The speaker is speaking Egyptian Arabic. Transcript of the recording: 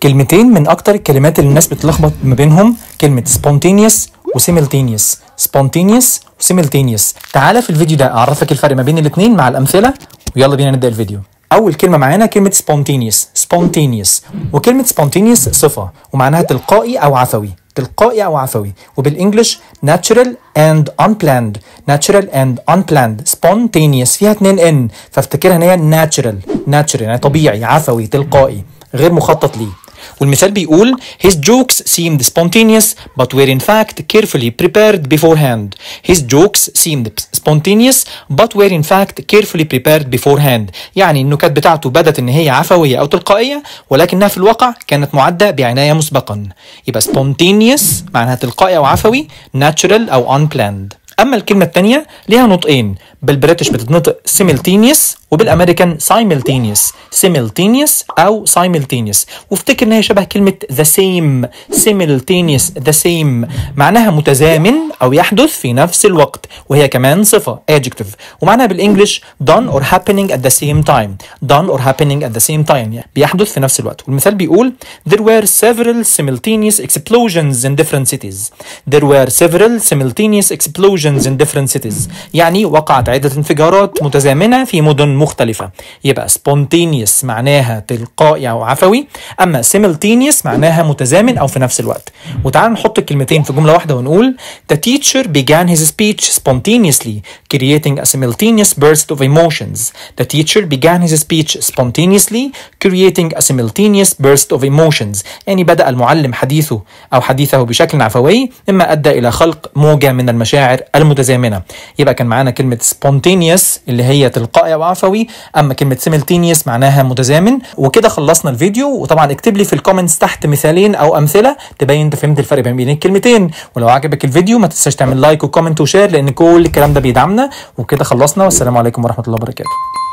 كلمتين من اكتر الكلمات اللي الناس بتلخبط ما بينهم كلمة spontaneous و simultaneous spontaneous و simultaneous تعالى في الفيديو ده اعرفك الفرق ما بين الاتنين مع الامثلة ويلا بينا نبدأ الفيديو اول كلمة معانا كلمة spontaneous spontaneous وكلمة spontaneous صفة ومعناها تلقائي او عفوي تلقائي او عفوي وبالانجلش natural and unplanned natural and unplanned spontaneous فيها اتنين ان فافتكرها ان هي natural natural يعني طبيعي عفوي تلقائي غير مخطط ليه والمثال بيقول his jokes seemed spontaneous but were in fact carefully prepared beforehand his jokes seemed spontaneous but were in fact carefully prepared beforehand يعني النكات بتاعته بدت ان هي عفوية او تلقائية ولكنها في الواقع كانت معدة بعناية مسبقا يبقى spontaneous معناها تلقائي او عفوي natural او unplanned اما الكلمة الثانية ليها نطقين بالبريتش بتتنطق simultaneous وبالامريكان simultaneous simultaneous او simultaneous وافتكر ان هي شبه كلمة the same simultaneous the same معناها متزامن او يحدث في نفس الوقت وهي كمان صفة adjective ومعناها بالانجلش done or happening at the same time done or happening at the same time يعني بيحدث في نفس الوقت والمثال بيقول there were several simultaneous explosions in different cities there were several simultaneous explosions in different cities يعني وقعت عدة انفجارات متزامنة في مدن مختلفة يبقى spontaneous معناها تلقائي أو عفوي أما simultaneous معناها متزامن أو في نفس الوقت وتعال نحط الكلمتين في جملة واحدة ونقول The teacher began his speech spontaneously creating a simultaneous burst of emotions The teacher began his speech spontaneously creating a simultaneous burst of emotions يعني بدأ المعلم حديثه أو حديثه بشكل عفوي مما أدى إلى خلق موجة من المشاعر المتزامنة يبقى كان معانا كلمة spontaneous اللي هي تلقائي أو عفوي أما كلمة simultaneous معناها متزامن وكده خلصنا الفيديو وطبعا اكتب لي في الكومنتس تحت مثالين أو أمثلة تبين أنت فهمت الفرق بين الكلمتين ولو عجبك الفيديو ما تنساش تعمل لايك وكومنت وشير لأن كل الكلام ده بيدعمنا وكده خلصنا والسلام عليكم ورحمة الله وبركاته